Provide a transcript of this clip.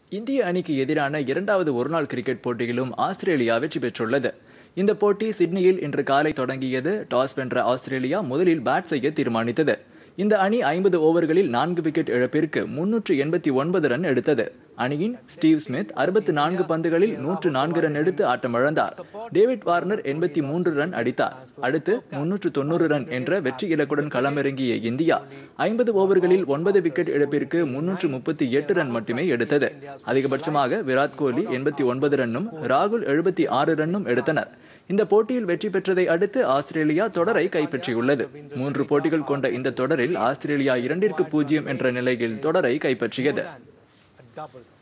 இந்திய அணிக்கு எதிரான இரண்டாவது ஒருநாள் கிரிக்கெட் போட்டியிலும் ஆஸ்திரேலியா வெற்றி பெற்றுள்ளது இந்த போட்டி சிட்னியில் இன்று காலை தொடங்கியது டாஸ் வென்ற ஆஸ்திரேலியா முதலில் பேட் செய்ய தீர்மானித்தது இந்த அணி ஐம்பது ஓவர்களில் நான்கு விக்கெட் இழப்பிற்கு முன்னூற்று எண்பத்தி ஒன்பது ரன் எடுத்தது அணியின் ஸ்டீவ் ஸ்மித் அறுபத்து நான்கு பந்துகளில் நூற்று நான்கு ரன் எடுத்து ஆட்டமிழந்தார் டேவிட் வார்னர் எண்பத்தி மூன்று ரன் அடித்தார் அடுத்து முன்னூற்று தொண்ணூறு ரன் என்ற வெற்றி இலக்குடன் களமிறங்கிய இந்தியா ஐம்பது ஓவர்களில் ஒன்பது விக்கெட் இழப்பிற்கு முன்னூற்று முப்பத்தி எட்டு ரன் மட்டுமே எடுத்தது அதிகபட்சமாக விராட் கோலி எண்பத்தி ஒன்பது ரன்னும் ராகுல் எழுபத்தி ஆறு ரன்னும் எடுத்தனர் இந்த போட்டியில் வெற்றி பெற்றதை அடுத்து ஆஸ்திரேலியா தொடரை கைப்பற்றியுள்ளது மூன்று போட்டிகள் கொண்ட இந்த தொடரில் ஆஸ்திரேலியா இரண்டிற்கு பூஜ்ஜியம் என்ற நிலையில் தொடரை கைப்பற்றியது double